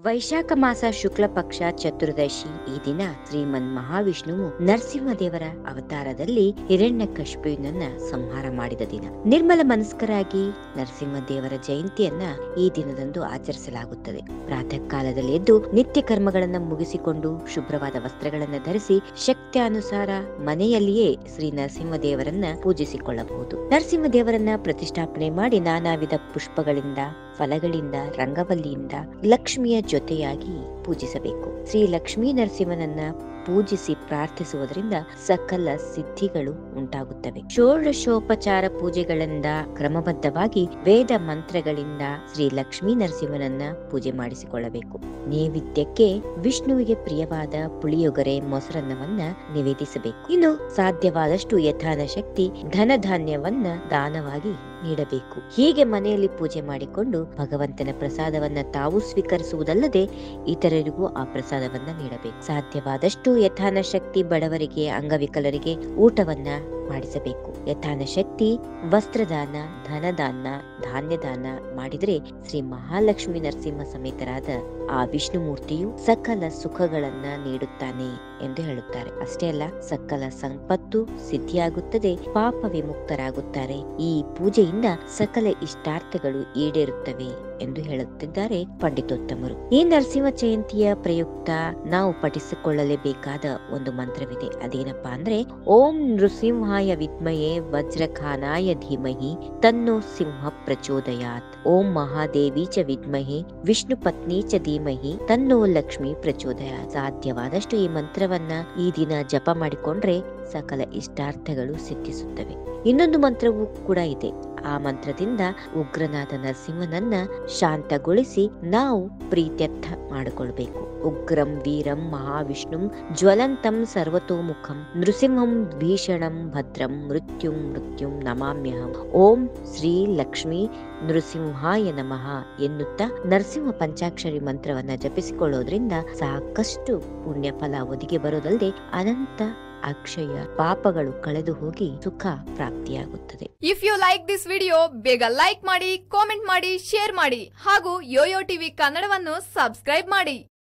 ವೈಶಾಖ ಮಾಸ ಶುಕ್ಲ ಪಕ್ಷ ಚತುರ್ದಶಿ ಈ ದಿನ ಶ್ರೀಮನ್ ಮಹಾವಿಷ್ಣುವು ನರಸಿಂಹದೇವರ ಅವತಾರದಲ್ಲಿ ಹಿರಣ್ಯಕಶಿಪುವಿನನ್ನ ಸಂಹಾರ ಮಾಡಿದ ದಿನ ನಿರ್ಮಲ ಮನಸ್ಕರಾಗಿ ನರಸಿಂಹದೇವರ ಜಯಂತಿಯನ್ನ ಈ ದಿನದಂದು ಆಚರಿಸಲಾಗುತ್ತದೆ ಪ್ರಾತಃ ಕಾಲದಲ್ಲಿ ಎದ್ದು ನಿತ್ಯ ಕರ್ಮಗಳನ್ನ ಮುಗಿಸಿಕೊಂಡು ಶುಭ್ರವಾದ ವಸ್ತ್ರಗಳನ್ನ ಧರಿಸಿ ಶಕ್ತ್ಯಾನುಸಾರ ಮನೆಯಲ್ಲಿಯೇ ಶ್ರೀ ನರಸಿಂಹದೇವರನ್ನ ಪೂಜಿಸಿಕೊಳ್ಳಬಹುದು ನರಸಿಂಹದೇವರನ್ನ ಪ್ರತಿಷ್ಠಾಪನೆ ಮಾಡಿ ನಾನಾ ವಿಧ ಪುಷ್ಪಗಳಿಂದ ಫಲಗಳಿಂದ ರಂಗವಲ್ಲಿಯಿಂದ ಲಕ್ಷ್ಮಿಯ ಜೊತೆಯಾಗಿ ಪೂಜಿಸಬೇಕು ಶ್ರೀ ಲಕ್ಷ್ಮೀ ನರಸಿಂಹನನ್ನ ಪೂಜಿಸಿ ಪ್ರಾರ್ಥಿಸುವುದರಿಂದ ಸಕಲ ಸಿದ್ಧಿಗಳು ಉಂಟಾಗುತ್ತವೆ ಷೋಡಶೋಪಚಾರ ಪೂಜೆಗಳಿಂದ ಕ್ರಮಬದ್ಧವಾಗಿ ವೇದ ಮಂತ್ರಗಳಿಂದ ಶ್ರೀ ಲಕ್ಷ್ಮೀ ನರಸಿಂಹನನ್ನ ಪೂಜೆ ಮಾಡಿಸಿಕೊಳ್ಳಬೇಕು ನೈವೇದ್ಯಕ್ಕೆ ವಿಷ್ಣುವಿಗೆ ಪ್ರಿಯವಾದ ಪುಳಿಯೊಗರೆ ಮೊಸರನ್ನವನ್ನ ನಿವೇದಿಸಬೇಕು ಇನ್ನು ಸಾಧ್ಯವಾದಷ್ಟು ಯಥಾನ ಶಕ್ತಿ ಧನಧಾನ್ಯವನ್ನ ದಾನವಾಗಿ ನೀಡಬೇಕು ಹೀಗೆ ಮನೆಯಲ್ಲಿ ಪೂಜೆ ಮಾಡಿಕೊಂಡು ಭಗವಂತನ ಪ್ರಸಾದವನ್ನ ತಾವು ಸ್ವೀಕರಿಸುವುದಲ್ಲದೆ ಇತರರಿಗೂ ಆ ಪ್ರಸಾದವನ್ನ ನೀಡಬೇಕು ಸಾಧ್ಯವಾದಷ್ಟು ಯಥಾನ ಶಕ್ತಿ ಬಡವರಿಗೆ ಅಂಗವಿಕಲರಿಗೆ ಊಟವನ್ನ ಮಾಡಿಸಬೇಕು ಯಥಾನ ಶಕ್ತಿ ವಸ್ತ್ರದಾನ ಧನದಾನ ಧಾನ್ಯದಾನ ಮಾಡಿದರೆ ಶ್ರೀ ಮಹಾಲಕ್ಷ್ಮಿ ನರಸಿಂಹ ಸಮೇತರಾದ ಆ ವಿಷ್ಣು ಮೂರ್ತಿಯು ಸಕಲ ಸುಖಗಳನ್ನ ನೀಡುತ್ತಾನೆ ಎಂದು ಹೇಳುತ್ತಾರೆ ಅಷ್ಟೇ ಅಲ್ಲ ಸಕಲ ಸಂಪತ್ತು ಸಿದ್ಧಿಯಾಗುತ್ತದೆ ಪಾಪ ವಿಮುಕ್ತರಾಗುತ್ತಾರೆ ಈ ಪೂಜೆಯಿಂದ ಸಕಲ ಇಷ್ಟಾರ್ಥಗಳು ಈಡೇರುತ್ತವೆ ಎಂದು ಹೇಳುತ್ತಿದ್ದಾರೆ ಪಂಡಿತೋತ್ತಮರು ಈ ನರಸಿಂಹ ಜಯಂತಿಯ ಪ್ರಯುಕ್ತ ನಾವು ಪಠಿಸಿಕೊಳ್ಳಲೇಬೇಕಾದ ಒಂದು ಮಂತ್ರವಿದೆ ಅದೇನಪ್ಪಾ ಅಂದ್ರೆ ಓಂ ನೃಸಿಂಹಾಯ ವಿದ್ಮಯೇ ವಜ್ರಖಾನಾಯ ಧೀಮಹಿ ತನ್ನೋ ಸಿಂಹ ಪ್ರಚೋದಯಾತ್ ಓಂ ಮಹಾದೇವಿ ಚ ವಿದ್ಮಹೆ ವಿಷ್ಣು ಪತ್ನಿ ಚ ಧೀಮಹಿ ತನ್ನೋ ಲಕ್ಷ್ಮಿ ಪ್ರಚೋದಯಾತ್ ಸಾಧ್ಯವಾದಷ್ಟು ಈ ಮಂತ್ರವನ್ನ ಈ ದಿನ ಜಪ ಮಾಡಿಕೊಂಡ್ರೆ ಸಕಲ ಇಷ್ಟಾರ್ಥಗಳು ಸಿದ್ಧಿಸುತ್ತವೆ ಇನ್ನೊಂದು ಮಂತ್ರವೂ ಕೂಡ ಇದೆ ಆ ಮಂತ್ರದಿಂದ ಉಗ್ರನಾದ ನರಸಿಂಹನನ್ನ ಶಾಂತಗೊಳಿಸಿ ನಾವು ಪ್ರೀತ್ಯರ್ಥ ಮಾಡಿಕೊಳ್ಬೇಕು ಉಗ್ರಂ ವೀರಂ ಮಹಾವಿಷ್ಣುಂ ಜ್ವಲಂತಂ ಸರ್ವತೋಮುಖಂ ನೃಸಿಂಹಂ ಭೀಷಣಂ ಭದ್ರಂ ಮೃತ್ಯುಂ ಮೃತ್ಯುಂ ನಮಾಮ್ಯಹಂ ಓಂ ಶ್ರೀ ಲಕ್ಷ್ಮೀ ನೃಸಿಂಹಾಯ ನಮಃ ಎನ್ನುತ್ತಾ ನರಸಿಂಹ ಪಂಚಾಕ್ಷರಿ ಮಂತ್ರವನ್ನ ಜಪಿಸಿಕೊಳ್ಳೋದ್ರಿಂದ ಸಾಕಷ್ಟು ಪುಣ್ಯ ಫಲ ಒದಗಿ ಬರೋದಲ್ಲದೆ ಅನಂತ ಅಕ್ಷಯ ಪಾಪಗಳು ಕಳೆದು ಹೋಗಿ ಸುಖ ಪ್ರಾಪ್ತಿಯಾಗುತ್ತದೆ if you like this video ಬೇಗ ಲೈಕ್ ಮಾಡಿ ಕಾಮೆಂಟ್ ಮಾಡಿ ಶೇರ್ ಮಾಡಿ ಹಾಗೂ ಯೋಯೋ ಟಿವಿ ಕನ್ನಡವನ್ನು ಸಬ್ಸ್ಕ್ರೈಬ್ ಮಾಡಿ